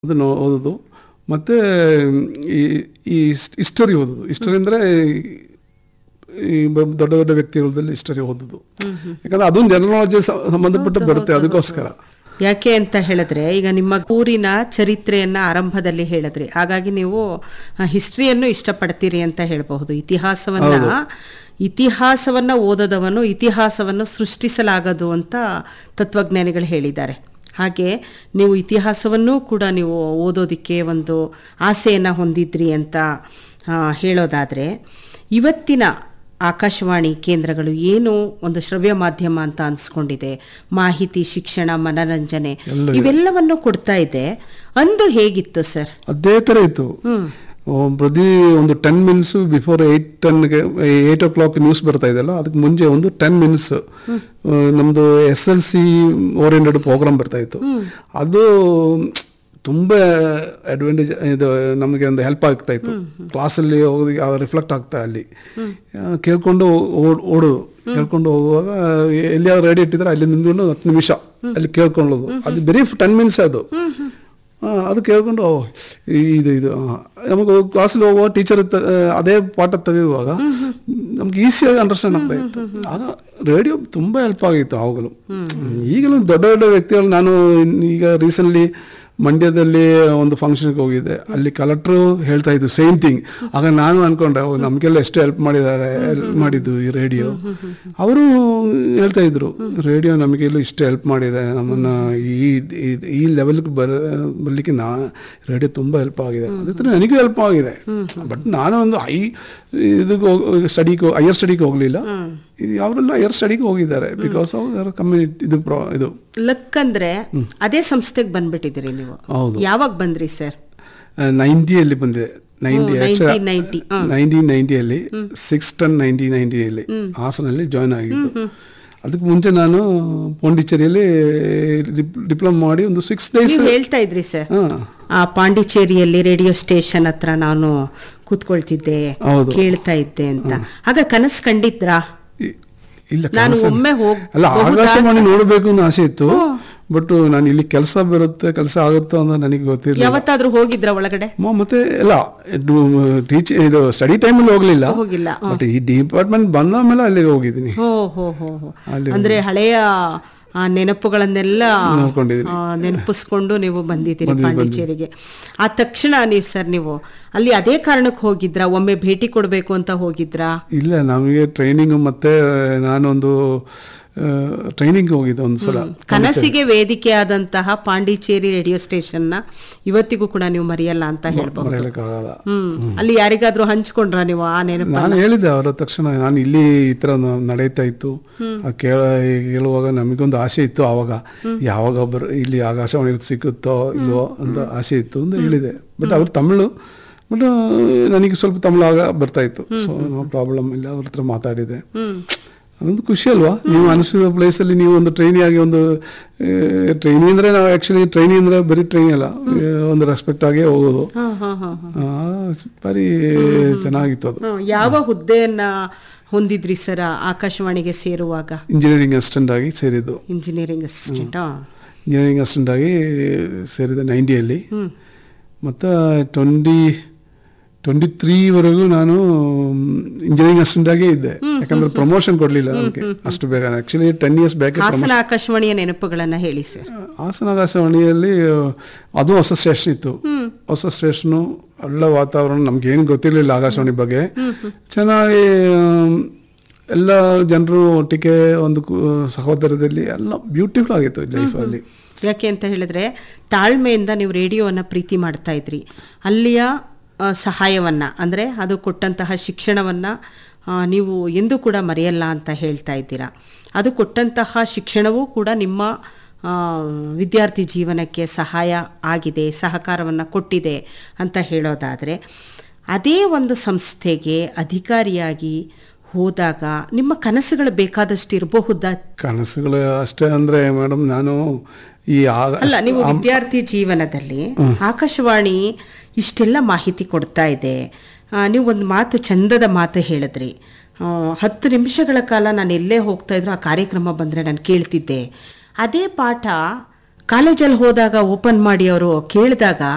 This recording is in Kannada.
ಅದನ್ನು ಓದೋದು ಮತ್ತು ಈ ಈ ಹಿಸ್ಟರಿ ಓದೋದು ಹಿಸ್ಟರಿ ಅಂದರೆ ಈ ಬ- ದೊಡ್ಡ ದೊಡ್ಡ ವ್ಯಕ್ತಿಗಳದಲ್ಲಿ ಹಿಸ್ಟರಿ ಓದೋದು ಯಾಕಂದ್ರೆ ಅದು ಜನರಲ್ ನಾಲೆಜ್ ಸಂಬಂಧಪಟ್ಟ ಬರುತ್ತೆ ಅದಕ್ಕೋಸ್ಕರ ಯಾಕೆ ಅಂತ ಹೇಳಿದ್ರೆ ಈಗ ನಿಮ್ಮ ಊರಿನ ಚರಿತ್ರೆಯನ್ನ ಆರಂಭದಲ್ಲಿ ಹೇಳಿದ್ರಿ ಹಾಗಾಗಿ ನೀವು ಹಿಸ್ಟ್ರಿಯನ್ನು ಇಷ್ಟಪಡ್ತೀರಿ ಅಂತ ಹೇಳಬಹುದು ಇತಿಹಾಸವನ್ನ ಇತಿಹಾಸವನ್ನ ಓದದವನು ಇತಿಹಾಸವನ್ನು ಸೃಷ್ಟಿಸಲಾಗದು ಅಂತ ತತ್ವಜ್ಞಾನಿಗಳು ಹೇಳಿದ್ದಾರೆ ಹಾಗೆ ನೀವು ಇತಿಹಾಸವನ್ನೂ ಕೂಡ ನೀವು ಓದೋದಕ್ಕೆ ಒಂದು ಆಸೆಯನ್ನು ಹೊಂದಿದ್ರಿ ಅಂತ ಆ, ಹೇಳೋದಾದ್ರೆ ಇವತ್ತಿನ ಆಕಾಶವಾಣಿ ಕೇಂದ್ರಗಳು ಏನು ಒಂದು ಶ್ರವ್ಯ ಮಾಧ್ಯಮ ಅಂತ ಅನ್ಸ್ಕೊಂಡಿದೆ ಮಾಹಿತಿ ಶಿಕ್ಷಣ ಮನರಂಜನೆ ಇವೆಲ್ಲವನ್ನು ಕೊಡ್ತಾ ಇದೆ ಅಂದು ಹೇಗಿತ್ತು ಸರ್ ಅದೇ ಥರ ಇತ್ತು ಓ, ಪ್ರತಿ ಒಂದು ಟೆನ್ ಮಿನಿಟ್ಸ್ ಬಿಫೋರ್ ಏಯ್ಟ್ ಟೆನ್ಗೆ ಏಯ್ಟ್ ಓ ಕ್ಲಾಕ್ ನ್ಯೂಸ್ ಬರ್ತಾ ಇದೆಯಲ್ಲ ಅದಕ್ಕೆ ಮುಂಚೆ ಒಂದು ಟೆನ್ ಮಿನಿಟ್ಸ್ ನಮ್ಮದು S L C oriented program ಬರ್ತಾ ಇತ್ತು ಅದು ತುಂಬ ಅಡ್ವಾಂಟೇಜ್ ಇದು ನಮಗೆ ಒಂದು ಹೆಲ್ಪ್ ಆಗ್ತಾ ಇತ್ತು ಕ್ಲಾಸಲ್ಲಿ ಹೋಗೋದಕ್ಕೆ ಅದು ರಿಫ್ಲೆಕ್ಟ್ ಆಗ್ತಾ ಅಲ್ಲಿ ಆ, ಕೇಳ್ಕೊಂಡು ಓಡ್- ಓಡೋದು ಕೇಳ್ಕೊಂಡು ಹೋಗುವಾಗ ಎಲ್ಲಿಯಾದ್ರೂ ರೆಡಿ ಇಟ್ಟಿದ್ರೆ ಅಲ್ಲಿ ನಿಂತ್ಕೊಂಡು ಹತ್ತು ನಿಮಿಷ ಅಲ್ಲಿ ಕೇಳ್ಕೊಳ್ಳೋದು ಅದು ಬರೀ ಟೆನ್ ಮಿನಿಟ್ಸ್ ಅದು ಆ, ಅದು ಕೇಳ್ಕೊಂಡು ಓ, ಇದು ಇದು ಆ, ನಮಗೆ ಕ್ಲಾಸಲ್ಲಿ ಹೋಗುವ ಟೀಚರ್ ಅದೇ ಪಾಠ ತೆಗೆಯುವಾಗ ನಮ್ಗೆ ಈಸಿಯಾಗಿ ಅಂಡರ್ಸ್ಟ್ಯಾಂಡ್ ಆಗ್ತಾ ಇತ್ತು ಆಗ ರೇಡಿಯೋ ತುಂಬ ಹೆಲ್ಪ್ ಆಗಿತ್ತು ಅವಾಗಲೂ ಈಗಲೂ ದೊಡ್ಡ ದೊಡ್ಡ ವ್ಯಕ್ತಿಗಳು ನಾನು ಇನ್- ಈಗ ರೀಸೆಂಟ್ಲಿ ಮಂಡ್ಯದಲ್ಲಿ ಒಂದು ಫಂಕ್ಷನ್ಗೆ ಹೋಗಿದ್ದೆ ಅಲ್ಲಿ ಕಲೆಕ್ಟ್ರು ಹೇಳ್ತಾ ಇದ್ದು ಸೇಮ್ ಥಿಂಗ್ ಆಗ ನಾನು ಅನ್ಕೊಂಡೆ ಓ, ನಮಗೆಲ್ಲ ಎಷ್ಟು ಹೆಲ್ಪ್ ಮಾಡಿದ್ದಾರೆ ಹೆಲ್ಪ್ ಮಾಡಿದ್ದು ಈ ರೇಡಿಯೋ ಅವರು ಹೇಳ್ತಾ ಇದ್ರು ರೇಡಿಯೋ ನಮಗೆಲ್ಲ ಇಷ್ಟು ಹೆಲ್ಪ್ ಮಾಡಿದೆ ನಮ್ಮನ್ನ ಈ ಈ- ಈ ಲೆವೆಲ್ಗೆ ಬರ ಬರಲಿಕ್ಕೆ ನಾ ರೇಡಿಯೋ ತುಂಬ ಹೆಲ್ಪ್ ಆಗಿದೆ ಅದೇ ಥರ ನನಗೂ ಹೆಲ್ಪ್ ಆಗಿದೆ ಬಟ್ ನಾನು ಒಂದು ಹೈ ಇದಕ್ಕೆ ಸ್ಟಡಿಗೆ ಹೈಯರ್ ಸ್ಟಡಿಗೆ ಹೋಗಲಿಲ್ಲ ಅವರೆಲ್ಲ ಹೈಯರ್ ಸ್ಟಡಿಗೆ ಹೋಗಿದ್ದಾರೆ ಬಿಕಾಸ್ ಆಫ್ ಕಮ್ಯುನಿಟಿ ಇದು ಪ್ರಾ ಇದು ಲಕ್ ಅಂದ್ರೆ ಅದೇ ಸಂಸ್ಥೆಗೆ ಬಂದ್ಬಿಟ್ಟಿದ್ದೀರಿ ನೀವು ಹೌದು. ಯಾವಾಗ ಬಂದ್ರಿ ಸರ್ ನೈಂಟಿಯಲ್ಲಿ ಬಂದಿದೆ ನೈಂಟಿ ಹ್ಮ್, 1990, ಹಾ. ನೈನ್ಟೀನ್ ನೈಂಟಿಯಲ್ಲಿ ಸಿಕ್ಸ್ ಟನ್ ನೈನ್ಟೀನ್ ನೈಂಟಿಯಲ್ಲಿ ಹಾಸನಲ್ಲಿ ಜಾಯ್ನ್ ಆಗಿದ್ದು ಅದಕ್ಕೆ ಮುಂಚೆ ನಾನು ಪಾಂಡಿಚೇರಿಯಲ್ಲಿ ಡಿಪ್ಲೊಮಾ ಮಾಡಿ ಒಂದು ಸಿಕ್ಸ್ ಡೇಸ್ ನೀವು ಹೇಳ್ತಾ ಇದ್ರಿ ಸರ್ ಹಾಂ ಆ ಪಾಂಡಿಚೇರಿಯಲ್ಲಿ ರೇಡಿಯೋ ಸ್ಟೇಷನ್ ಹತ್ರ ನಾನು ಕೂತ್ಕೊಳ್ತಿದ್ದೆ ಹೌದು. ಕೇಳ್ತಾ ಇದ್ದೆ ಅಂತ ಆಗ ಕನಸು ಕಂಡಿದ್ರಾ ಇಲ್ಲ ನಾನು ಕನಸಲ್ಲಿ- ಒಮ್ಮೆ ಹೋಗ್ ಅಲ್ಲ ಬಹುದಾ- ಆಕಾಶವಾಣಿ ನೋಡಬೇಕು ಅನ್ನೋ ಆಸೆ ಇತ್ತು ಬಟ್ ನಾನು ಇಲ್ಲಿ ಕೆಲಸ ಬರುತ್ತೆ ಕೆಲಸ ಆಗುತ್ತೋ ಅಂತ ನನಗೆ ಗೊತ್ತಿರಲಿಲ್ಲ ಯಾವತ್ತಾದ್ರೂ ಹೋಗಿದ್ರ ಒಳಗಡೆ ಮ- ಮತ್ತೆ ಇಲ್ಲ ಟೀಚ್ ಇದು ಸ್ಟಡಿ ಟೈಮಲ್ಲಿ ಹೋಗ್ಲಿಲ್ಲ ಹೋಗಿಲ್ಲ ಬಟ್ ಈ ಡಿಪಾರ್ಟ್ಮೆಂಟ್ ಬಂದ ಮೇಲೆ ಅಲ್ಲಿಗೆ ಹೋಗಿದ್ದೀನಿ ಹೋ ಹೋ ಹೋ ಹೋ ಅಲ್ಲಿ ಅಂದ್ರೆ ಹಳೆಯ ಆ ನೆನಪುಗಳನ್ನೆಲ್ಲ ನೋಡ್ಕೊಂಡಿದ್ದೀನಿ. ಆ, ನೆನಪಿಸ್ಕೊಂಡು ನೀವು ಬಂದಿದ್ದೀರಿ ಪಾಂಡಿಚೇರಿಗೆ ಆ ತಕ್ಷಣ ನೀವು ಸರ್ ನೀವು ಅಲ್ಲಿ ಅದೇ ಕಾರಣಕ್ಕೆ ಹೋಗಿದ್ರಾ ಒಮ್ಮೆ ಭೇಟಿ ಕೊಡ್ಬೇಕು ಅಂತ ಹೋಗಿದ್ರಾ ಇಲ್ಲ ನಮಗೆ ಟ್ರೈನಿಂಗ್ ಮತ್ತೆ ನಾನೊಂದು ಟ್ರೈನಿಂಗ್ ಹೋಗಿದ್ದೆ ಒಂದು ಸಲ ಕನಸಿಗೆ ವೇದಿಕೆ ಆದಂತಹ ಪಾಂಡಿಚೇರಿ ರೇಡಿಯೋ ಸ್ಟೇಷನ್ ನ ಇವತ್ತಿಗೂ ಕೂಡ ನೀವು ಮರೆಯಲ್ಲ ಅಂತ ಹೇಳ್ಬಹುದು ಮರೆಯಲಿಕ್ಕಾಗಲ್ಲ ಹ್ಮ್ ಅಲ್ಲಿ ಯಾರಿಗಾದ್ರೂ ಹಂಚ್ಕೊಂಡ್ರ ನೀವು ಆ ನೆನಪು ನಾನು ಹೇಳಿದ್ದೆ ಅವರ ತಕ್ಷಣ ನಾನು ಇಲ್ಲಿ ಈ ಥರ ನ- ನಡೀತಾ ಇತ್ತು ಆ ಕೇಳ ಹೇಳುವಾಗ ನಮಗೊಂದು ಆಸೆ ಇತ್ತು ಆವಾಗ ಯಾವಾಗ ಬರ್ ಇಲ್ಲಿ ಆಕಾಶವಾಣಿ ಸಿಕ್ಕುತ್ತೋ ಇಲ್ವೋ ಅಂತ ಆಸೆ ಇತ್ತು ಅಂತ ಹೇಳಿದೆ ಬಟ್ ಅವ್ರು ತಮಿಳು ಬಟ್ ನನಗೆ ಸ್ವಲ್ಪ ತಮಿಳು ಆಗ ಬರ್ತಾ ಇತ್ತು ಸೊ ನೋ ಪ್ರಾಬ್ಲಮ್ ಇಲ್ಲ ಅವ್ರ ಹತ್ರ ಮಾತಾಡಿದೆ ಹ್ಮ್ ಅದೊಂದು ಖುಷಿ ಅಲ್ವಾ ನೀವು ಅನಿಸಿದ ಪ್ಲೇಸಲ್ಲಿ ನೀವು ಒಂದು ಟ್ರೈನಿ ಆಗಿ ಒಂದು ಟ್ರೈನಿ ಅಂದ್ರೆ ನಾವು ಆ್ಯಕ್ಚುಲಿ ಟ್ರೈನಿ ಅಂದ್ರೆ ಬರೀ ಟ್ರೈನಿ ಅಲ್ಲ ಆ, ಒಂದು ರೆಸ್ಪೆಕ್ಟ್ ಆಗಿ ಹೋಗೋದು ಹಾ ಹಾ ಹಾ ಹಾ ಆ, ಭಾರಿ ಚೆನ್ನಾಗಿತ್ತು ಅದು ಹ್ಮ್. ಯಾವ ಹುದ್ದೆಯನ್ನ ಹೊಂದಿದ್ರಿ ಸರ್ ಆಕಾಶವಾಣಿಗೆ ಸೇರುವಾಗ ಇಂಜಿನಿಯರಿಂಗ್ ಅಸಿಸ್ಟೆಂಟ್ ಆಗಿ ಸೇರಿದ್ದು ಇಂಜಿನಿಯರಿಂಗ್ ಅಸಿಸ್ಟೆಂಟ್ ಇಂಜಿನಿಯರಿಂಗ್ ಅಸಿಸ್ಟೆಂಟ್ ಆಗಿ ಸೇರಿದೆ ನೈಂಟಿಯಲ್ಲಿ ಹ್ಮ್ ಮತ್ತು ಟ್ವೆಂಟಿ ಟ್ವೆಂಟಿ ತ್ರೀವರೆಗೂ ನಾನು ಇಂಜಿನಿಯರಿಂಗ್ ಅಸಿಸ್ಟೆಂಟ್ ಆಗೇ ಇದ್ದೆ ಯಾಕಂದ್ರೆ ಪ್ರಮೋಷನ್ ಕೊಡಲಿಲ್ಲ ನಮಗೆ ಅಷ್ಟು ಬೇಗ actually ten years back Hassan ಆಕಾಶವಾಣಿಯ ನೆನಪುಗಳನ್ನ ಹೇಳಿ ಸರ್ ಹಾಸನ ಆಕಾಶವಾಣಿಯಲ್ಲಿ ಅದು ಹೊಸ ಸ್ಟೇಷನ್ ಇತ್ತು ಹೊಸ ಸ್ಟೇಷನು ಒಳ್ಳೆ ವಾತಾವರಣ ನಮ್ಗೇನು ಗೊತ್ತಿರಲಿಲ್ಲ ಆಕಾಶವಾಣಿ ಬಗ್ಗೆ ಚೆನ್ನಾಗಿ ಆಮ್, ಎಲ್ಲ ಜನರು ಒಟ್ಟಿಗೆ ಒಂದು ಕು- ಸಹೋದರದಲ್ಲಿ ಎಲ್ಲ ಬ್ಯೂಟಿಫುಲ್ ಆಗಿತ್ತು ಲೈಫಲ್ಲಿ ಯಾಕೆ ಅಂತ ಹೇಳಿದ್ರೆ ತಾಳ್ಮೆಯಿಂದ ನೀವು ರೇಡಿಯೋವನ್ನ ಪ್ರೀತಿ ಮಾಡ್ತಾ ಇದ್ರಿ ಅಲ್ಲಿಯ ಆ, ಸಹಾಯವನ್ನ ಅಂದ್ರೆ ಅದು ಕೊಟ್ಟಂತಹ ಶಿಕ್ಷಣವನ್ನ ಆ, ನೀವು ಎಂದೂ ಕೂಡ ಮರೆಯಲ್ಲ ಅಂತ ಹೇಳ್ತಾ ಇದ್ದೀರಾ ಅದು ಕೊಟ್ಟಂತಹ ಶಿಕ್ಷಣವೂ ಕೂಡ ನಿಮ್ಮ ಆ, ವಿದ್ಯಾರ್ಥಿ ಜೀವನಕ್ಕೆ ಸಹಾಯ ಆಗಿದೆ ಸಹಕಾರವನ್ನು ಕೊಟ್ಟಿದೆ ಅಂತ ಹೇಳೋದಾದರೆ ಅದೇ ಒಂದು ಸಂಸ್ಥೆಗೆ ಅಧಿಕಾರಿಯಾಗಿ ಹೋದಾಗ ನಿಮ್ಮ ಕನಸುಗಳು ಬೇಕಾದಷ್ಟು ಇರಬಹುದಾ ಕನಸುಗಳು ಅಷ್ಟೇ ಅಂದರೆ ಮೇಡಮ್ ನಾನು ಈ ಆಗ ಅಲ್ಲ ನೀವು ವಿದ್ಯಾರ್ಥಿ ಜೀವನದಲ್ಲಿ ಆಕಾಶವಾಣಿ ಇಷ್ಟೆಲ್ಲ ಮಾಹಿತಿ ಕೊಡ್ತಾ ಇದೆ ಆ, ನೀವು ಒಂದು ಮಾತು ಚಂದದ ಮಾತು ಹೇಳಿದ್ರಿ ಆ, ಹತ್ತು ನಿಮಿಷಗಳ ಕಾಲ ನಾನು ಎಲ್ಲೇ ಹೋಗ್ತಾ ಇದ್ರು ಆ ಕಾರ್ಯಕ್ರಮ ಬಂದರೆ ನಾನು ಕೇಳ್ತಿದ್ದೆ ಅದೇ ಪಾಠ ಕಾಲೇಜಲ್ಲಿ ಹೋದಾಗ ಓಪನ್ ಮಾಡಿ ಅವರು ಕೇಳಿದಾಗ